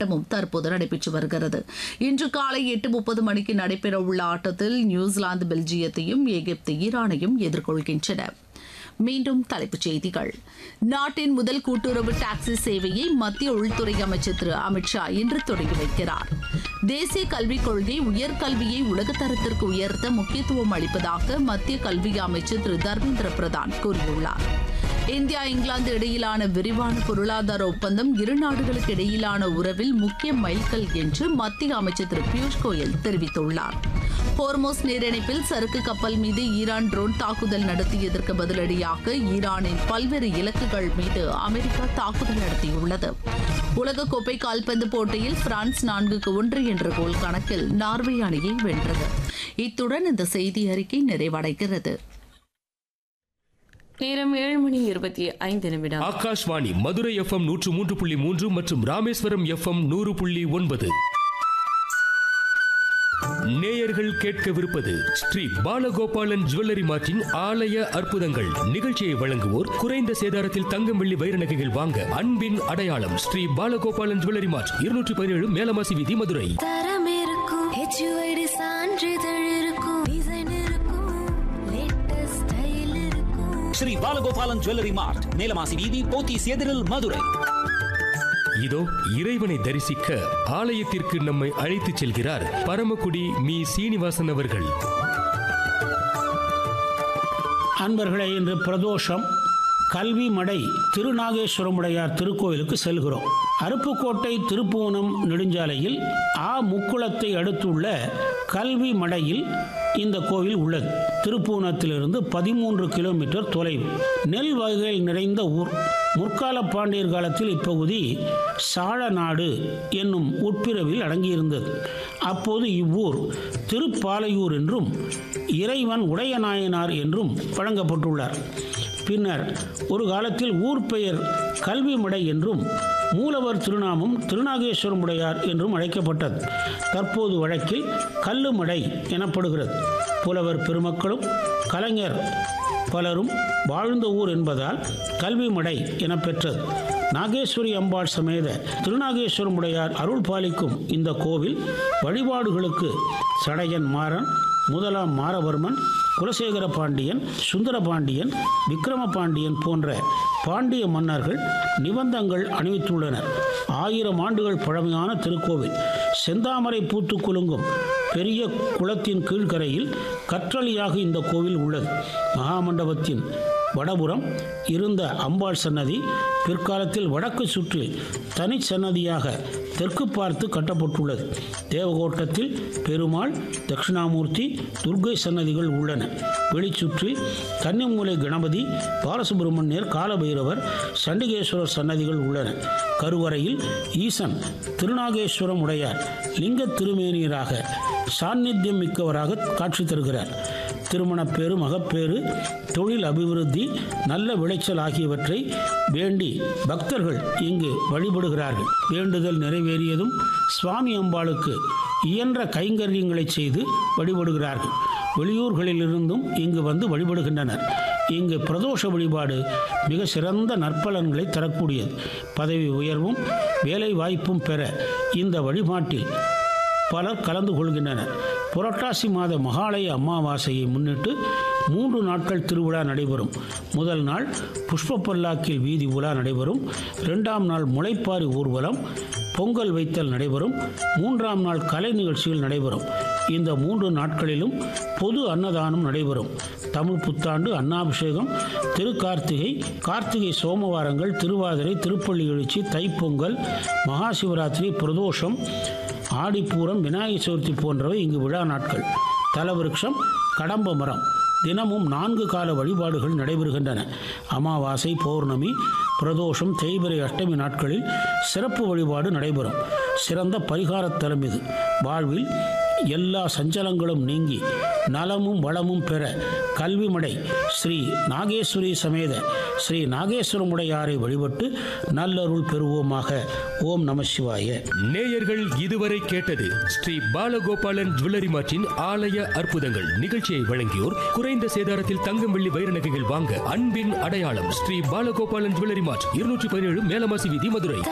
ஆட்டமும் தற்போது நடைபெற்று வருகிறது இன்று காலை எட்டு முப்பது மணிக்கு நடைபெறவுள்ள ஆட்டத்தில் நியூசிலாந்து பெல்ஜியத்தையும் எகிப்து ஈரானையும் எதிர்கொள்கின்றன மீண்டும் தலைப்புச் செய்திகள் நாட்டின் முதல் கூட்டுறவு டாக்ஸி சேவையை மத்திய உள்துறை அமைச்சர் திரு அமித்ஷா இன்று தொடங்கி வைக்கிறார் தேசிய கல்விக் கொள்கை உயர்கல்வியை உலகத்தரத்திற்கு உயர்த்த முக்கியத்துவம் அளிப்பதாக மத்திய கல்வி அமைச்சர் திரு தர்மேந்திர பிரதான் கூறியுள்ளார் இந்தியா இங்கிலாந்து இடையிலான விரிவான பொருளாதார ஒப்பந்தம் இரு நாடுகளுக்கு இடையிலான உறவில் முக்கிய மைல்கல் என்று மத்திய அமைச்சர் திரு பியூஷ் கோயல் தெரிவித்துள்ளார் ஹோர்மோஸ் நீரிணைப்பில் சரக்கு கப்பல் மீது ஈரான் ட்ரோன் தாக்குதல் நடத்தியதற்கு பதிலடியாக ஈரானின் பல்வேறு இலக்குகள் மீது அமெரிக்கா தாக்குதல் நடத்தியுள்ளது உலகக்கோப்பை கால்பந்து போட்டியில் பிரான்ஸ் நான்குக்கு ஒன்று என்ற கோல் கணக்கில் நார்வே அணியை வென்றது இத்துடன் இந்த செய்தி அறிக்கை நிறைவடைகிறது நேரம் ஏழு மணி இருபத்தி ஐந்து நிமிடம் ஆகாஷ்வாணி மதுரை எஃப்எம் நூற்று மூன்று புள்ளி மூன்று மற்றும் ராமேஸ்வரம் எஃப்எம் நூறு புள்ளி ஒன்பது நேயர்கள் கேட்கவிருப்பது ஸ்ரீ பாலகோபாலன் ஜுவல்லரி மார்ட்டின் ஆலய அற்புதங்கள் நிகழ்ச்சியை வழங்குவோர் குறைந்த சேதாரத்தில் தங்கம் வெள்ளி வைர நகைகள் வாங்க அன்பின் அடையாளம் ஸ்ரீ பாலகோபாலன் ஜுவல்லரி மார்ட் இருநூற்றி பதினேழு மேலமாசி வீதி மதுரை தரம் இருக்கும் ஹெச்யூஐடி சான்றிதழ் இருக்கும் டிசைன் இருக்கும் லேட்டஸ்ட் ஸ்டைல் இருக்கும் ஸ்ரீ பாலகோபாலன் ஜுவல்லரி மார்ட் மேலமாசி வீதி போத்தீஸ் எதிரில் மதுரை இதோ இறைவனை தரிசிக்க ஆலயத்திற்கு நம்மை அழைத்துச் செல்கிறார் பரமக்குடி மீ சீனிவாசன் அவர்கள் அன்பர்களே இன்று பிரதோஷம் கல்வி மடை திருநாகேஸ்வரமுடையார் திருக்கோயிலுக்கு செல்கிறோம் அருப்புக்கோட்டை திருப்புவனம் நெடுஞ்சாலையில் ஆ முக்குளத்தை அடுத்துள்ள கல்வி மடையில் இந்த கோவில் உள்ளது திருப்புவனத்திலிருந்து பதிமூன்று கிலோமீட்டர் தொலைவு நெல் வகைகள் நிறைந்த ஊர் முற்கால பாண்டியர் காலத்தில் இப்பகுதி சாழநாடு என்னும் உட்பிரிவில் அடங்கியிருந்தது அப்போது இவ்வூர் திருப்பாலையூர் என்றும் இறைவன் உடையநாயனார் என்றும் வழங்கப்பட்டுள்ளார் பின்னர் ஒரு காலத்தில் ஊர் பெயர் கல்விமடை என்றும் மூலவர் திருநாமம் திருநாகேஸ்வரமுடையார் என்றும் அழைக்கப்பட்டது தற்போது வழக்கில் கல்லுமடை எனப்படுகிறது புலவர் பெருமக்களும் கலைஞர் பலரும் வாழ்ந்த ஊர் என்பதால் கல்விமடை என பெற்றது நாகேஸ்வரி அம்பாள் சமேத திருநாகேஸ்வரமுடையார் அருள் பாலிக்கும் இந்த கோவில் வழிபாடுகளுக்கு சடையன் மாறன் முதலாம் மாரவர்மன் குலசேகர பாண்டியன் சுந்தர பாண்டியன் விக்ரம பாண்டியன் போன்ற பாண்டிய மன்னர்கள் நிபந்தங்கள் அணிவித்துள்ளனர் ஆயிரம் ஆண்டுகள் பழமையான திருக்கோவில் செந்தாமரை பூத்து குலுங்கும் பெரிய குளத்தின் கீழ்கரையில் கற்றளியாக இந்த கோவில் உள்ளது மகாமண்டபத்தின் வடபுறம் இருந்த அம்பாள் சன்னதி பிற்காலத்தில் வடக்கு சுற்றில் தனி சன்னதியாக தெற்கு பார்த்து கட்டப்பட்டுள்ளது தேவகோட்டத்தில் பெருமாள் தட்சிணாமூர்த்தி துர்க்கை சன்னதிகள் உள்ளன வெளிச்சுற்றில் கன்னிமூலை கணபதி பாலசுப்பிரமணியர் காலபைரவர் சண்டிகேஸ்வரர் சன்னதிகள் உள்ளன கருவறையில் ஈசன் திருநாகேஸ்வரம் உடையார் லிங்க திருமேனியராக சாநித்தியம் மிக்கவராக காட்சி தருகிறார் திருமணப்பேறு மகப்பேறு தொழில் அபிவிருத்தி நல்ல விளைச்சல் ஆகியவற்றை வேண்டி பக்தர்கள் இங்கு வழிபடுகிறார்கள் வேண்டுதல் நிறைவேறியதும் சுவாமி அம்பாளுக்கு இயன்ற கைங்கரியங்களை செய்து வழிபடுகிறார்கள் வெளியூர்களிலிருந்தும் இங்கு வந்து வழிபடுகின்றனர் இங்கு பிரதோஷ வழிபாடு மிக சிறந்த நற்பலன்களை தரக்கூடியது பதவி உயர்வும் வேலை வாய்ப்பும் பெற இந்த வழிபாட்டில் பலர் கலந்து கொள்கின்றனர் புரட்டாசி மாத மகாலய அமாவாசையை முன்னிட்டு மூன்று நாட்கள் திருவிழா நடைபெறும் முதல் நாள் புஷ்ப பல்லாக்கில் வீதி உலா நடைபெறும் இரண்டாம் நாள் முளைப்பாரி ஊர்வலம் பொங்கல் வைத்தல் நடைபெறும் மூன்றாம் நாள் கலை நிகழ்ச்சிகள் நடைபெறும் இந்த மூன்று நாட்களிலும் பொது அன்னதானம் நடைபெறும் தமிழ் புத்தாண்டு அன்னாபிஷேகம் திருக்கார்த்திகை கார்த்திகை சோமவாரங்கள் திருவாதிரை திருப்பள்ளி எழுச்சி தைப்பொங்கல் மகா சிவராத்திரி பிரதோஷம் ஆடிப்பூரம் விநாயகர் சதுர்த்தி போன்றவை இங்கு விழா நாட்கள் தலவிருட்சம் கடம்ப மரம் தினமும் நான்கு கால வழிபாடுகள் நடைபெறுகின்றன அமாவாசை பௌர்ணமி பிரதோஷம் தேய்பிரை அஷ்டமி நாட்களில் சிறப்பு வழிபாடு நடைபெறும் சிறந்த பரிகாரத் தலம் இது வாழ்வில் எல்லா சஞ்சலங்களும் நீங்கி நலமும் வளமும் பெற கல்விமடை ஸ்ரீ நாகேஸ்வரி சமேத ஸ்ரீ நாகேஸ்வரமுடையாரை வழிபட்டு நல்லருள் பெறுவோமாக ஓம் நம சிவாய நேயர்கள் இதுவரை கேட்டது ஸ்ரீ பாலகோபாலன் ஜுவல்லரி மார்ட்டின் ஆலய அற்புதங்கள் நிகழ்ச்சியை வழங்கியோர் குறைந்த சேதாரத்தில் தங்கம் வெள்ளி வைர நகைகள் வாங்க அன்பின் அடையாளம் ஸ்ரீ பாலகோபாலன் ஜுவல்லரி மார்ட் இருநூற்றி பதினேழு மேலமாசி வீதி மதுரை